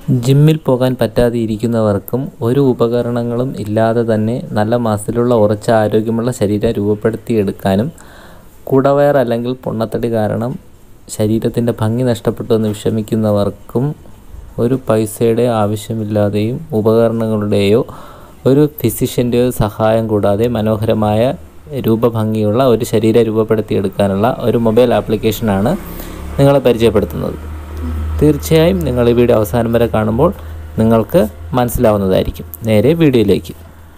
ജിമ്മിൽ പോകാൻ പറ്റാതെ ഇരിക്കുന്നവർക്കും ഒരു ഉപകരണങ്ങളും ഇല്ലാതെ തന്നെ നല്ല മസിലുള്ള ഉറച്ച ആരോഗ്യമുള്ള ശരീരം രൂപപ്പെടുത്തിയെടുക്കാനും കുടവയർ അല്ലെങ്കിൽ പൊണ്ണത്തടി കാരണം ശരീരത്തിൻ്റെ ഭംഗി നഷ്ടപ്പെട്ടു എന്ന് വിഷമിക്കുന്നവർക്കും ഒരു പൈസയുടെ ആവശ്യമില്ലാതെയും ഉപകരണങ്ങളുടെയോ ഒരു ഫിസിഷ്യൻ്റെയോ സഹായം കൂടാതെ മനോഹരമായ രൂപഭംഗിയുള്ള ഒരു ശരീരം രൂപപ്പെടുത്തിയെടുക്കാനുള്ള ഒരു മൊബൈൽ ആപ്ലിക്കേഷനാണ് നിങ്ങളെ പരിചയപ്പെടുത്തുന്നത് തീർച്ചയായും നിങ്ങൾ ഈ വീഡിയോ അവസാനം വരെ കാണുമ്പോൾ നിങ്ങൾക്ക് മനസ്സിലാവുന്നതായിരിക്കും നേരെ വീഡിയോയിലേക്ക്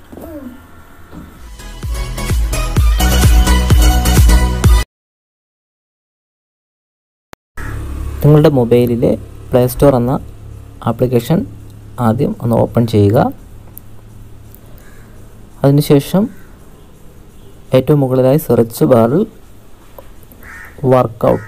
നിങ്ങളുടെ മൊബൈലിലെ പ്ലേ സ്റ്റോർ എന്ന ആപ്ലിക്കേഷൻ ആദ്യം ഒന്ന് ഓപ്പൺ ചെയ്യുക അതിനുശേഷം ഏറ്റവും മുകളിലായി സെർച്ച് ബാറിൽ വർക്കൗട്ട്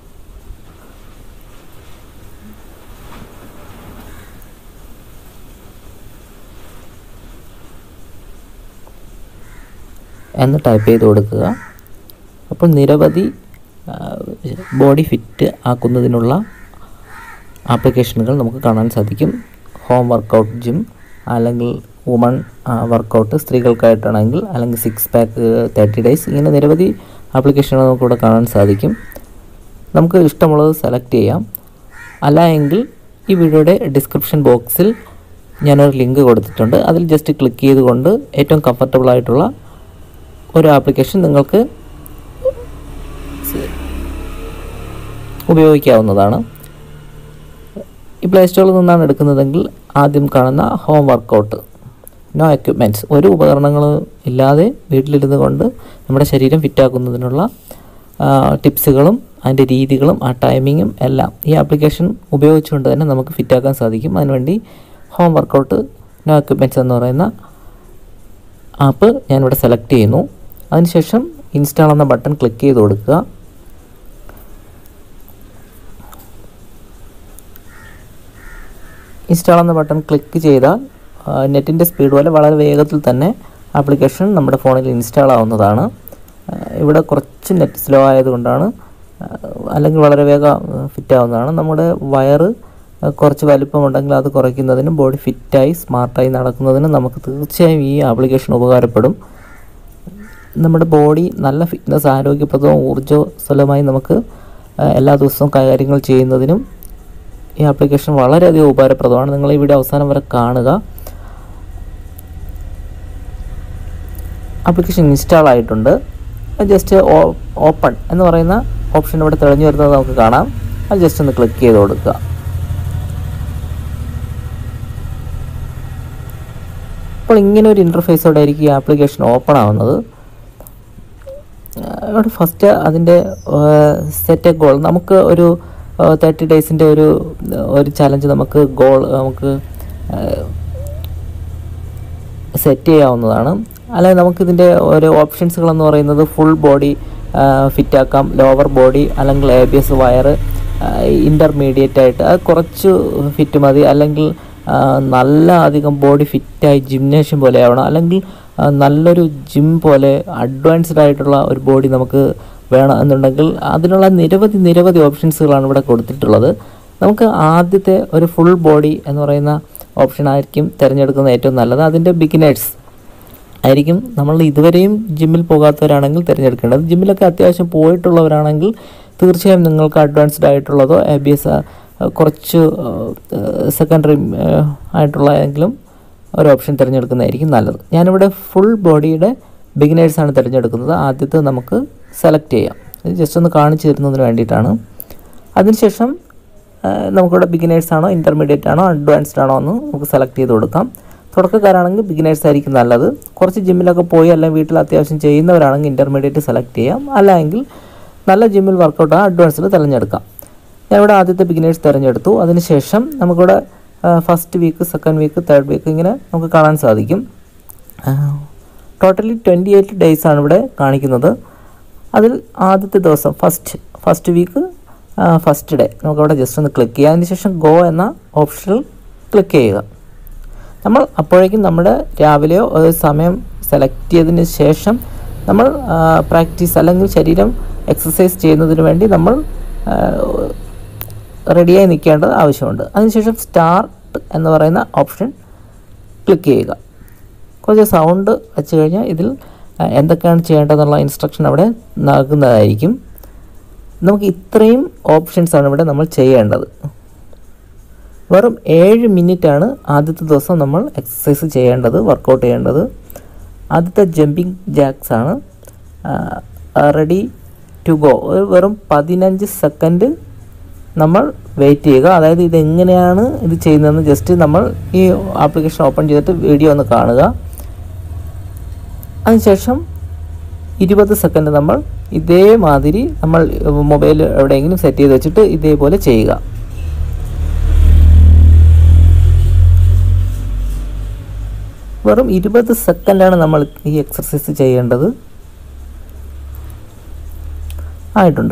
എന്ന് ടൈപ്പ് ചെയ്ത് കൊടുക്കുക അപ്പോൾ നിരവധി ബോഡി ഫിറ്റ് ആക്കുന്നതിനുള്ള ആപ്ലിക്കേഷനുകൾ നമുക്ക് കാണാൻ സാധിക്കും ഹോം വർക്കൗട്ട് ജിം അല്ലെങ്കിൽ വുമൺ വർക്കൗട്ട് സ്ത്രീകൾക്കായിട്ടാണെങ്കിൽ അല്ലെങ്കിൽ സിക്സ് പാക്ക് തേർട്ടി ഡേയ്സ് ഇങ്ങനെ നിരവധി ആപ്ലിക്കേഷനുകൾ നമുക്കിവിടെ കാണാൻ സാധിക്കും നമുക്ക് ഇഷ്ടമുള്ളത് സെലക്ട് ചെയ്യാം അല്ല എങ്കിൽ ഈ വീഡിയോയുടെ ഡിസ്ക്രിപ്ഷൻ ബോക്സിൽ ഞാനൊരു ലിങ്ക് കൊടുത്തിട്ടുണ്ട് അതിൽ ജസ്റ്റ് ക്ലിക്ക് ചെയ്തുകൊണ്ട് ഏറ്റവും കംഫർട്ടബിൾ ആയിട്ടുള്ള ഒരു ആപ്ലിക്കേഷൻ നിങ്ങൾക്ക് ഉപയോഗിക്കാവുന്നതാണ് ഈ പ്ലേ സ്റ്റോറിൽ നിന്നാണ് എടുക്കുന്നതെങ്കിൽ ആദ്യം കാണുന്ന ഹോം വർക്കൗട്ട് നോ എക്യുപ്മെൻറ്റ്സ് ഒരു ഉപകരണങ്ങളും ഇല്ലാതെ വീട്ടിലിരുന്ന് കൊണ്ട് നമ്മുടെ ശരീരം ഫിറ്റാക്കുന്നതിനുള്ള ടിപ്സുകളും അതിൻ്റെ രീതികളും ആ ടൈമിങ്ങും എല്ലാം ഈ ആപ്ലിക്കേഷൻ ഉപയോഗിച്ചുകൊണ്ട് തന്നെ നമുക്ക് ഫിറ്റാക്കാൻ സാധിക്കും അതിനുവേണ്ടി ഹോം വർക്കൗട്ട് നോ എക്യുപ്മെൻറ്റ്സ് എന്ന് പറയുന്ന ആപ്പ് ഞാനിവിടെ സെലക്ട് ചെയ്യുന്നു അതിനുശേഷം ഇൻസ്റ്റാൾ എന്ന ബട്ടൺ ക്ലിക്ക് ചെയ്ത് കൊടുക്കുക ഇൻസ്റ്റാൾ എന്ന ബട്ടൺ ക്ലിക്ക് ചെയ്താൽ നെറ്റിൻ്റെ സ്പീഡ് പോലെ വളരെ വേഗത്തിൽ തന്നെ ആപ്ലിക്കേഷൻ നമ്മുടെ ഫോണിൽ ഇൻസ്റ്റാൾ ആവുന്നതാണ് ഇവിടെ കുറച്ച് നെറ്റ് സ്ലോ ആയതുകൊണ്ടാണ് അല്ലെങ്കിൽ വളരെ വേഗം ഫിറ്റ് ആവുന്നതാണ് നമ്മുടെ വയറ് കുറച്ച് വലിപ്പമുണ്ടെങ്കിൽ അത് കുറയ്ക്കുന്നതിനും ബോഡി ഫിറ്റായി സ്മാർട്ടായി നടക്കുന്നതിനും നമുക്ക് തീർച്ചയായും ഈ ആപ്ലിക്കേഷൻ ഉപകാരപ്പെടും നമ്മുടെ ബോഡി നല്ല ഫിറ്റ്നസ് ആരോഗ്യപ്രദവും ഊർജ്ജസ്വലമായി നമുക്ക് എല്ലാ ദിവസവും കാര്യങ്ങൾ ചെയ്യുന്നതിനും ഈ ആപ്ലിക്കേഷൻ വളരെയധികം ഉപകാരപ്രദമാണ് നിങ്ങൾ ഈ വീഡിയോ അവസാനം വരെ കാണുക ആപ്ലിക്കേഷൻ ഇൻസ്റ്റാൾ ആയിട്ടുണ്ട് ജസ്റ്റ് ഓപ്പൺ എന്ന് പറയുന്ന ഓപ്ഷൻ ഇവിടെ തെളിഞ്ഞു വരുന്നത് നമുക്ക് കാണാം അത് ജസ്റ്റ് ഒന്ന് ക്ലിക്ക് ചെയ്ത് കൊടുക്കുക അപ്പോൾ ഇങ്ങനെ ഒരു ഇൻ്റർഫേസോടെ ആയിരിക്കും ഈ ആപ്ലിക്കേഷൻ ഓപ്പൺ ആവുന്നത് ഇവിടെ ഫസ്റ്റ് അതിൻ്റെ സെറ്റ് ഗോൾ നമുക്ക് ഒരു തേർട്ടി ഡേയ്സിൻ്റെ ഒരു ഒരു ചലഞ്ച് നമുക്ക് ഗോൾ നമുക്ക് സെറ്റ് ചെയ്യാവുന്നതാണ് അല്ലെങ്കിൽ നമുക്കിതിൻ്റെ ഓരോ ഓപ്ഷൻസുകളെന്ന് പറയുന്നത് ഫുൾ ബോഡി ഫിറ്റാക്കാം ലോവർ ബോഡി അല്ലെങ്കിൽ എ ബി എസ് വയർ ഇൻ്റർമീഡിയറ്റ് ആയിട്ട് അത് കുറച്ച് ഫിറ്റ് മതി അല്ലെങ്കിൽ നല്ല അധികം ബോഡി ഫിറ്റായി ജിംനേഷ്യം പോലെ ആവണം അല്ലെങ്കിൽ നല്ലൊരു ജിം പോലെ അഡ്വാൻസ്ഡ് ആയിട്ടുള്ള ഒരു ബോഡി നമുക്ക് വേണം എന്നുണ്ടെങ്കിൽ അതിനുള്ള നിരവധി നിരവധി ഓപ്ഷൻസുകളാണ് ഇവിടെ കൊടുത്തിട്ടുള്ളത് നമുക്ക് ആദ്യത്തെ ഒരു ഫുൾ ബോഡി എന്ന് പറയുന്ന ഓപ്ഷൻ ആയിരിക്കും തിരഞ്ഞെടുക്കുന്നത് ഏറ്റവും നല്ലത് അതിൻ്റെ ബിഗിനേഴ്സ് ആയിരിക്കും നമ്മൾ ഇതുവരെയും ജിമ്മിൽ പോകാത്തവരാണെങ്കിൽ തിരഞ്ഞെടുക്കേണ്ടത് ജിമ്മിലൊക്കെ അത്യാവശ്യം പോയിട്ടുള്ളവരാണെങ്കിൽ തീർച്ചയായും നിങ്ങൾക്ക് അഡ്വാൻസ്ഡ് ആയിട്ടുള്ളതോ എ ബി എസ് കുറച്ച് സെക്കൻഡറി ആയിട്ടുള്ള ഏതെങ്കിലും ഒരു ഓപ്ഷൻ തിരഞ്ഞെടുക്കുന്നതായിരിക്കും നല്ലത് ഞാനിവിടെ ഫുൾ ബോഡിയുടെ ബിഗിനേഴ്സാണ് തിരഞ്ഞെടുക്കുന്നത് ആദ്യത്തെ നമുക്ക് സെലക്ട് ചെയ്യാം ഇത് ജസ്റ്റ് ഒന്ന് കാണിച്ചു തരുന്നതിന് വേണ്ടിയിട്ടാണ് അതിനുശേഷം നമുക്കിവിടെ ബിഗിനേഴ്സ് ആണോ ഇൻ്റർമീഡിയറ്റ് ആണോ അഡ്വാൻസ്ഡ് ആണോ എന്ന് നമുക്ക് സെലക്ട് ചെയ്ത് കൊടുക്കാം തുടക്കക്കാരാണെങ്കിൽ ബിഗിനേഴ്സ് ആയിരിക്കും നല്ലത് കുറച്ച് ജിമ്മിലൊക്കെ പോയി അല്ലെങ്കിൽ വീട്ടിൽ അത്യാവശ്യം ചെയ്യുന്നവരാണെങ്കിൽ ഇൻ്റർമീഡിയറ്റ് സെലക്ട് ചെയ്യാം അല്ലെങ്കിൽ നല്ല ജിമ്മിൽ വർക്കൗട്ട് അഡ്വാൻസിൽ തിരഞ്ഞെടുക്കാം ഞാൻ ഇവിടെ ആദ്യത്തെ ബിഗിനേഴ്സ് തിരഞ്ഞെടുത്തു അതിനുശേഷം നമുക്കിവിടെ first week second week third week ഇങ്ങനെ നമുക്ക് കാണാൻ സാധിക്കും ടോട്ടലി ട്വൻറ്റി എയ്റ്റ് ഡേയ്സ് ആണ് ഇവിടെ കാണിക്കുന്നത് അതിൽ ആദ്യത്തെ ദിവസം first first week first day നമുക്കവിടെ ജസ്റ്റ് ഒന്ന് ക്ലിക്ക് ചെയ്യുക അതിനുശേഷം ഗോ എന്ന ഓപ്ഷനിൽ ക്ലിക്ക് ചെയ്യുക നമ്മൾ അപ്പോഴേക്കും നമ്മുടെ രാവിലെയോ ഒരു സമയം സെലക്ട് ചെയ്തതിന് ശേഷം നമ്മൾ പ്രാക്ടീസ് അല്ലെങ്കിൽ ശരീരം എക്സസൈസ് ചെയ്യുന്നതിന് വേണ്ടി നമ്മൾ റെഡിയായി നിൽക്കേണ്ടത് ആവശ്യമുണ്ട് അതിനുശേഷം സ്റ്റാർട്ട് സ്റ്റാർട്ട് എന്ന് പറയുന്ന ഓപ്ഷൻ ക്ലിക്ക് ചെയ്യുക കുറച്ച് സൗണ്ട് വെച്ച് കഴിഞ്ഞാൽ ഇതിൽ ആ, എന്തൊക്കെയാണ് ചെയ്യേണ്ടതെന്നുള്ള ഇൻസ്ട്രക്ഷൻ അവിടെ നൽകുന്നതായിരിക്കും നമുക്ക് ഇത്രയും ഓപ്ഷൻസാണ് ഇവിടെ നമ്മൾ ചെയ്യേണ്ടത് വെറും ഏഴ് മിനിറ്റാണ് ആദ്യത്തെ ദിവസം നമ്മൾ എക്സസൈസ് ചെയ്യേണ്ടത് വർക്കൗട്ട് ചെയ്യേണ്ടത് ആദ്യത്തെ ജമ്പിങ് ജാക്സ് ആണ് റെഡി ടു ഗോ വെറും പതിനഞ്ച് സെക്കൻഡ് നമ്മൾ വെയിറ്റ് ചെയ്യുക അതായത് ഇത് എങ്ങനെയാണ് ഇത് ചെയ്യുന്നതെന്ന് ജസ്റ്റ് നമ്മൾ ഈ ആപ്ലിക്കേഷൻ ഓപ്പൺ ചെയ്തിട്ട് വീഡിയോ ഒന്ന് കാണുക അതിനുശേഷം ഇരുപത് സെക്കൻഡ് നമ്മൾ ഇതേമാതിരി നമ്മൾ മൊബൈൽ എവിടെയെങ്കിലും സെറ്റ് ചെയ്ത് വെച്ചിട്ട് ഇതേപോലെ ചെയ്യുക വെറും ഇരുപത് സെക്കൻഡാണ് നമ്മൾ ഈ എക്സർസൈസ് ചെയ്യേണ്ടത് ആയിട്ടുണ്ട്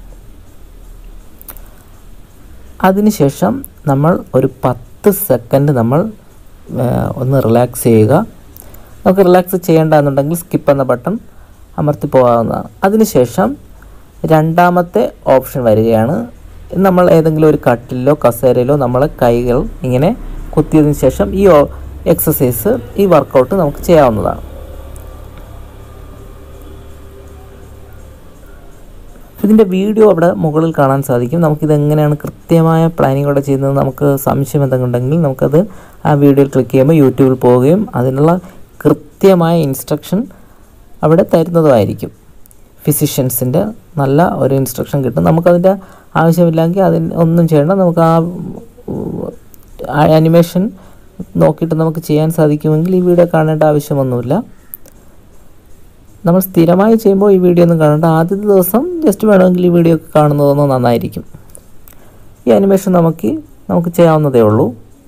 അതിനുശേഷം നമ്മൾ ഒരു പത്ത് സെക്കൻഡ് നമ്മൾ ആ, ഒന്ന് റിലാക്സ് ചെയ്യുക നമുക്ക് റിലാക്സ് ചെയ്യേണ്ടതെന്നുണ്ടെങ്കിൽ സ്കിപ്പ് എന്ന ബട്ടൺ അമർത്തി പോകാവുന്നതാണ് അതിനുശേഷം രണ്ടാമത്തെ ഓപ്ഷൻ വരികയാണ് നമ്മൾ ഏതെങ്കിലും ഒരു കട്ടിലോ കസേരയിലോ നമ്മളെ കൈകൾ ഇങ്ങനെ കുത്തിയതിന് ശേഷം ഈ എക്സസൈസ് ഈ വർക്കൗട്ട് നമുക്ക് ചെയ്യാവുന്നതാണ് ഇതിൻ്റെ വീഡിയോ അവിടെ മുകളിൽ കാണാൻ സാധിക്കും നമുക്കിത് എങ്ങനെയാണ് കൃത്യമായ പ്ലാനിങ്ങോടെ ചെയ്യുന്നത് നമുക്ക് സംശയം എന്തെങ്കിലും ഉണ്ടെങ്കിൽ നമുക്കത് ആ വീഡിയോയിൽ ക്ലിക്ക് ചെയ്യുമ്പോൾ യൂട്യൂബിൽ പോവുകയും അതിനുള്ള കൃത്യമായ ഇൻസ്ട്രക്ഷൻ അവിടെ തരുന്നതുമായിരിക്കും ഫിസിഷ്യൻസിൻ്റെ നല്ല ഒരു ഇൻസ്ട്രക്ഷൻ കിട്ടും നമുക്കതിൻ്റെ ആവശ്യമില്ലെങ്കിൽ അതിന് ഒന്നും ചെയ്യേണ്ട നമുക്ക് ആ ആ ആനിമേഷൻ നോക്കിയിട്ട് നമുക്ക് ചെയ്യാൻ സാധിക്കുമെങ്കിൽ ഈ വീഡിയോ കാണേണ്ട ആവശ്യമൊന്നുമില്ല നമ്മൾ സ്ഥിരമായി ചെയ്യുമ്പോൾ ഈ വീഡിയോ ഒന്നും കാണേണ്ട ആദ്യത്തെ ദിവസം ജസ്റ്റ് വേണമെങ്കിൽ ഈ വീഡിയോ ഒക്കെ കാണുന്നതൊന്നും നന്നായിരിക്കും ഈ അനിമേഷൻ നമുക്ക് നമുക്ക് ചെയ്യാവുന്നതേ ഉള്ളൂ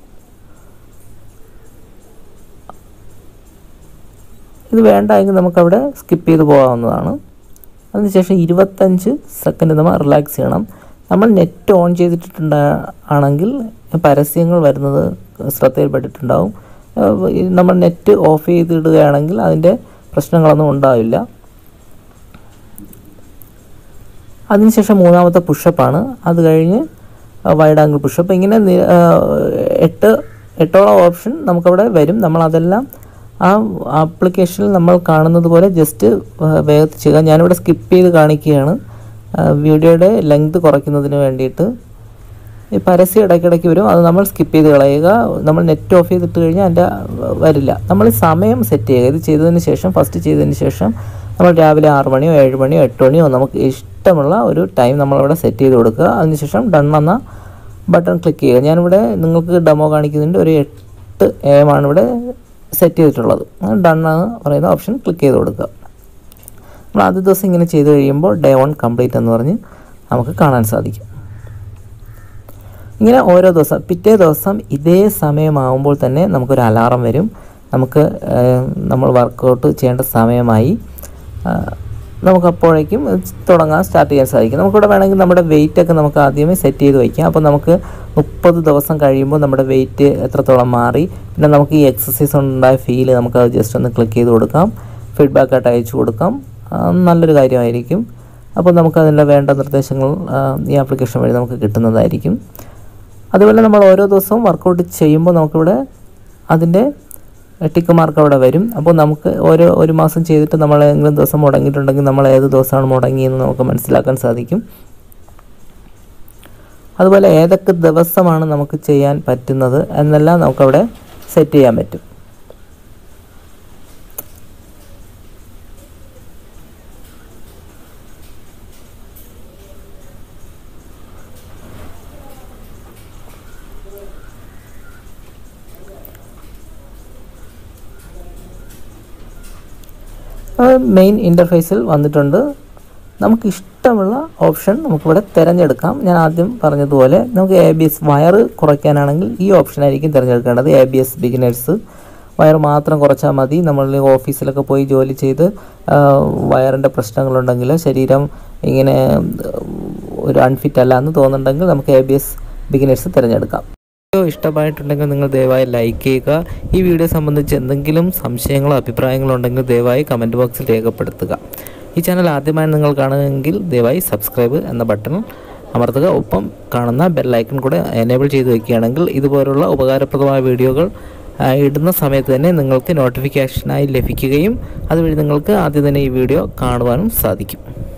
ഇത് വേണ്ട എങ്കിൽ നമുക്കവിടെ സ്കിപ്പ് ചെയ്ത് പോകാവുന്നതാണ് അതിനുശേഷം ഇരുപത്തഞ്ച് സെക്കൻഡ് നമ്മൾ റിലാക്സ് ചെയ്യണം നമ്മൾ നെറ്റ് ഓൺ ചെയ്തിട്ടുണ്ട് ആണെങ്കിൽ പരസ്യങ്ങൾ വരുന്നത് ശ്രദ്ധയിൽപ്പെട്ടിട്ടുണ്ടാവും ഏഹ് ഈ നമ്മൾ നെറ്റ് ഓഫ് ചെയ്തിടുകയാണെങ്കിൽ അതിൻ്റെ പ്രശ്നങ്ങളൊന്നും ഉണ്ടാവില്ല അതിനുശേഷം മൂന്നാമത്തെ പുഷപ്പാണ് അത് കഴിഞ്ഞ് വൈഡ് ആംഗിൾ പുഷപ്പ് ഇങ്ങനെ നി- ആ, എട്ട് എട്ടോളം ഓപ്ഷൻ നമുക്കവിടെ വരും നമ്മളതെല്ലാം ആ ആപ്ലിക്കേഷനിൽ നമ്മൾ കാണുന്നത് പോലെ ജസ്റ്റ് വേഗത്തിൽ ചെയ്യുക ഞാനിവിടെ സ്കിപ്പ് ചെയ്ത് കാണിക്കുകയാണ് ആ, വീഡിയോയുടെ ലെങ്ത് കുറയ്ക്കുന്നതിന് വേണ്ടിയിട്ട് ഈ പരസ്യം ഇടയ്ക്കിടയ്ക്ക് വരും അത് നമ്മൾ സ്കിപ്പ് ചെയ്ത് കളയുക നമ്മൾ നെറ്റ് ഓഫ് ചെയ്തിട്ട് കഴിഞ്ഞാൽ അതിൻ്റെ വരില്ല നമ്മൾ സമയം സെറ്റ് ചെയ്യുക ഇത് ചെയ്തതിന് ശേഷം ഫസ്റ്റ് ചെയ്തതിന് ശേഷം നമ്മൾ രാവിലെ ആറ് മണിയോ ഏഴ് മണിയോ എട്ട് മണിയോ നമുക്ക് ഇഷ്ടമുള്ള ഒരു ടൈം നമ്മളവിടെ സെറ്റ് ചെയ്ത് കൊടുക്കുക അതിനുശേഷം ഡൺ എന്ന ബട്ടൺ ക്ലിക്ക് ചെയ്യുക ഞാനിവിടെ നിങ്ങൾക്ക് ഡെമോ കാണിക്കുന്നുണ്ട് ഒരു എട്ട് എം ആണ് ഇവിടെ സെറ്റ് ചെയ്തിട്ടുള്ളത് ഡൺ എന്ന് പറയുന്ന ഓപ്ഷൻ ക്ലിക്ക് ചെയ്ത് കൊടുക്കുക നമ്മൾ ആദ്യ ദിവസം ഇങ്ങനെ ചെയ്ത് കഴിയുമ്പോൾ ഡേ വൺ കംപ്ലീറ്റ് എന്ന് പറഞ്ഞ് നമുക്ക് കാണാൻ സാധിക്കും ഇങ്ങനെ ഓരോ ദിവസം പിറ്റേ ദിവസം ഇതേ സമയമാകുമ്പോൾ തന്നെ നമുക്കൊരു അലാറം വരും നമുക്ക് ഏഹ്, നമ്മൾ വർക്കൗട്ട് ചെയ്യേണ്ട സമയമായി ആഹ്, നമുക്ക് അപ്പോഴേക്കും തുടങ്ങാൻ സ്റ്റാർട്ട് ചെയ്യാൻ സാധിക്കും നമുക്കിവിടെ വേണമെങ്കിൽ നമ്മുടെ weight ഒക്കെ നമുക്ക് ആദ്യമേ സെറ്റ് ചെയ്ത് വയ്ക്കാം അപ്പോൾ നമുക്ക് മുപ്പത് ദിവസം കഴിയുമ്പോൾ നമ്മുടെ വെയിറ്റ് എത്രത്തോളം മാറി പിന്നെ നമുക്ക് ഈ എക്സസൈസ് ഉണ്ടായ ഫീല് നമുക്ക് അത് ജസ്റ്റ് ഒന്ന് ക്ലിക്ക് ചെയ്ത് കൊടുക്കാം ഫീഡ്ബാക്ക് ആയിട്ട് അയച്ചു കൊടുക്കാം ആഹ്, നല്ലൊരു കാര്യമായിരിക്കും അപ്പോൾ നമുക്ക് അതിൻ്റെ വേണ്ട നിർദ്ദേശങ്ങൾ ആഹ്, ഈ ആപ്ലിക്കേഷൻ വഴി നമുക്ക് കിട്ടുന്നതായിരിക്കും അതുപോലെ നമ്മൾ ഓരോ ദിവസവും വർക്കൗട്ട് ചെയ്യുമ്പോൾ നമുക്കിവിടെ അതിൻ്റെ ടിക്ക് മാർക്ക് അവിടെ വരും അപ്പോൾ നമുക്ക് ഓരോ ഒരു മാസം ചെയ്തിട്ട് നമ്മൾ ഏതെങ്കിലും ദിവസം മുടങ്ങിയിട്ടുണ്ടെങ്കിൽ നമ്മൾ ഏത് ദിവസമാണ് മുടങ്ങിയെന്ന് നമുക്ക് മനസ്സിലാക്കാൻ സാധിക്കും അതുപോലെ ഏതൊക്കെ ദിവസമാണ് നമുക്ക് ചെയ്യാൻ പറ്റുന്നത് എന്നെല്ലാം നമുക്കവിടെ സെറ്റ് ചെയ്യാൻ പറ്റും മെയിൻ ഇൻ്റർഫേസിൽ വന്നിട്ടുണ്ട് നമുക്ക് ഇഷ്ടമുള്ള ഓപ്ഷൻ നമുക്കിവിടെ തിരഞ്ഞെടുക്കാം ഞാൻ ആദ്യം പറഞ്ഞതുപോലെ നമുക്ക് എ ബി എസ് വയർ കുറയ്ക്കാനാണെങ്കിൽ ഈ ഓപ്ഷനായിരിക്കും തിരഞ്ഞെടുക്കേണ്ടത് എ ബി എസ് ബിഗിനേഴ്സ് വയർ മാത്രം കുറച്ചാൽ മതി നമ്മൾ ഓഫീസിലൊക്കെ പോയി ജോലി ചെയ്ത് ആ, വയറിൻ്റെ പ്രശ്നങ്ങളുണ്ടെങ്കിൽ ശരീരം ഇങ്ങനെ ഒരു അൺഫിറ്റ് അല്ല എന്ന് തോന്നുന്നുണ്ടെങ്കിൽ നമുക്ക് എ ബി എസ് ബിഗിനേഴ്സ് തിരഞ്ഞെടുക്കാം വീഡിയോ ഇഷ്ടമായിട്ടുണ്ടെങ്കിൽ നിങ്ങൾ ദയവായി ലൈക്ക് ചെയ്യുക ഈ വീഡിയോ സംബന്ധിച്ച് എന്തെങ്കിലും സംശയങ്ങളോ അഭിപ്രായങ്ങളോ ഉണ്ടെങ്കിൽ ദയവായി കമൻറ്റ് ബോക്സിൽ രേഖപ്പെടുത്തുക ഈ ചാനൽ ആദ്യമായി നിങ്ങൾ കാണുമെങ്കിൽ ദയവായി സബ്സ്ക്രൈബ് എന്ന ബട്ടൺ അമർത്തുക ഒപ്പം കാണുന്ന ബെല്ലൈക്കൺ കൂടെ എനേബിൾ ചെയ്ത് വെക്കുകയാണെങ്കിൽ ഇതുപോലുള്ള ഉപകാരപ്രദമായ വീഡിയോകൾ ആ, ഇടുന്ന സമയത്ത് തന്നെ നിങ്ങൾക്ക് നോട്ടിഫിക്കേഷനായി ലഭിക്കുകയും അതുവഴി നിങ്ങൾക്ക് ആദ്യം തന്നെ ഈ വീഡിയോ കാണുവാനും സാധിക്കും